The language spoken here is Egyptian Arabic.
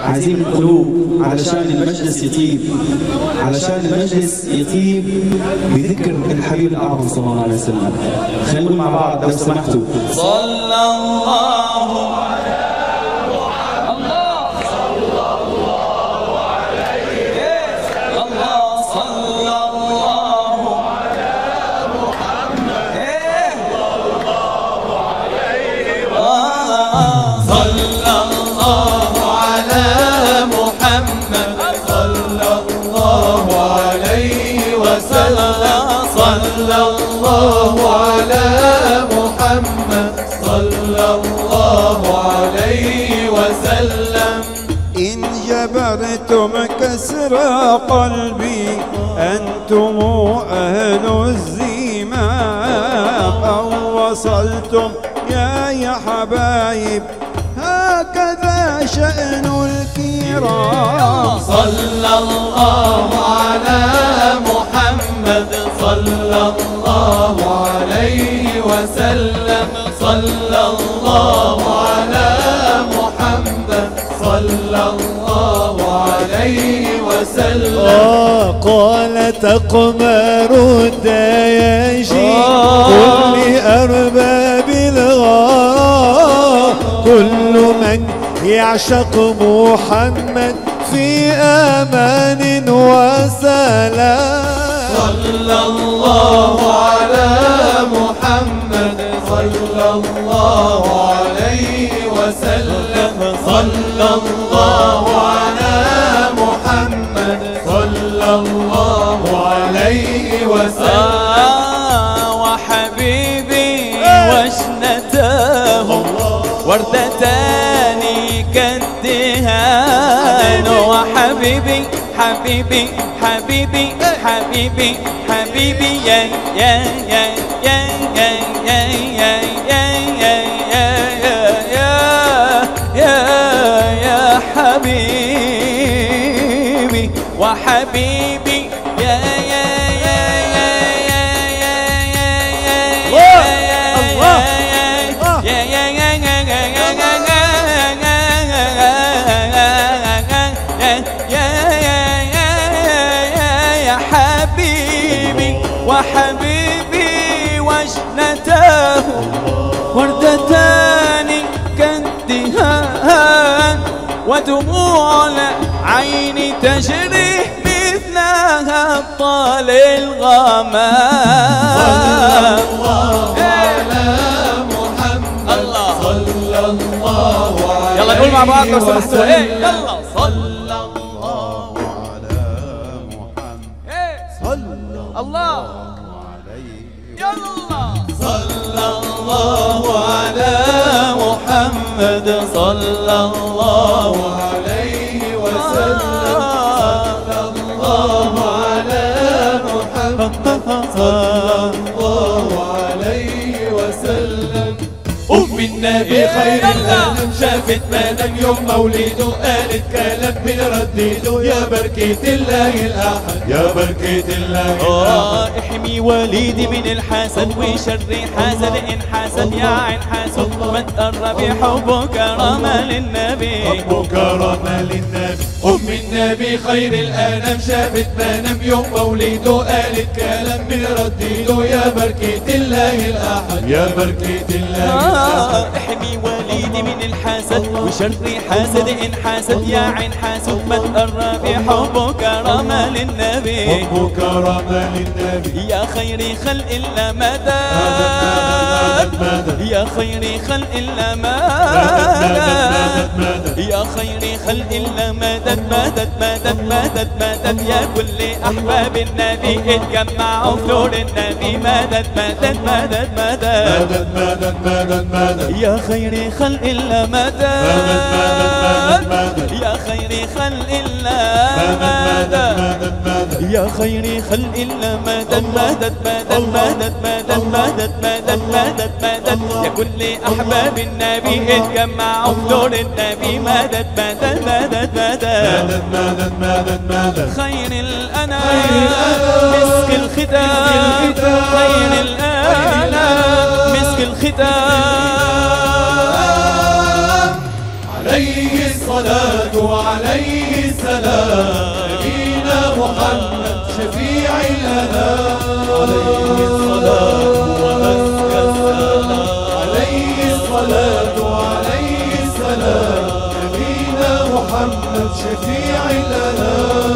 عايزين القلوب علشان المجلس يطيب علشان المجلس يطيب بذكر الحبيب الأعظم صلى الله عليه وسلم خلينا نقول مع بعض لو سمحتوا صلى الله الله صلى الله صلى الله على محمد صلى الله عليه وسلم صلى الله على محمد صلى الله عليه وسلم إن جبرتم كسر قلبي أنتم أهل الزمام أو وصلتم يا يا حبايب هكذا شأن الكرام صلى الله على محمد صلى الله عليه وسلم صلى الله على محمد صلى الله عليه وسلم آه قال تقمر الدياجي كل أرباب الغرام كل من يعشق محمد في أمان وسلام صلى الله على محمد صلى الله عليه وسلم صلى الله على محمد صلى الله عليه وسلم وحبيبي وشنته وردتان كالدهان وحبيبي حبيبي حبيبي حبيبي حبيبي يا يا يا يا يا يا يا يا يا يا يا يا يا حبيبي وحبيبي يا يا يا يا يا يا يا يا يا يا يا حبيبي وحبيبي وجنته وردتان كالدهان ودموع العين تجري مثلها طال الغمام يلا نقول مع بعض لو سمحتوا ايه يلا صلى الله ايه الله يلا صلى الله على محمد صلى الله عليه وسلم صلى الله على محمد صلى الله عليه وسلم أم النبي خير العالم شافت مادام يوم مولده قالت كلام بنردده يا بركة الله الأحد يا بركة الله الأحد احمي وليدي من الحسد وشر حسد إن حسد يا عين حسد ما تقرب حبه كرامة للنبي حبه كرامة للنبي أم النبي خير الأنام شافت منام يوم مولده قالت كلام بنردده يا بركة الله الأحد يا بركة الله الأحد احمي وليدي من الحسد وشر حاسد إن حاسد يا عين حاسد ما تقرب حبه كرامة للنبي حبه كرامة للنبي يا خير خلق إلا مدى يا خير خلق إلا مدد يا خير خلق إلا مدد مدد مدد مدد مدد يا كل أحباب النبي اتجمعوا في نور النبي مدد مدد مدد مدد مدد مدد مدد يا خير خلق إلا مدد يا خير خلق إلا مدد يا خير خلق إلا مدد مدد مدد مدد مدد مدد مدد مدد مدد يا كل أحباب النبي اتجمعوا في نور النبي مدد مدد مدد مدد مدد مدد مدد خير الأنام مسك الختام خير الأنام مسك الختام عليه الصلاة عليه السلام نبينا محمد شفيع الأنام عليه الصلاة وأزكى السلام عليه الصلاة عليه السلام نبينا محمد شفيع الأنام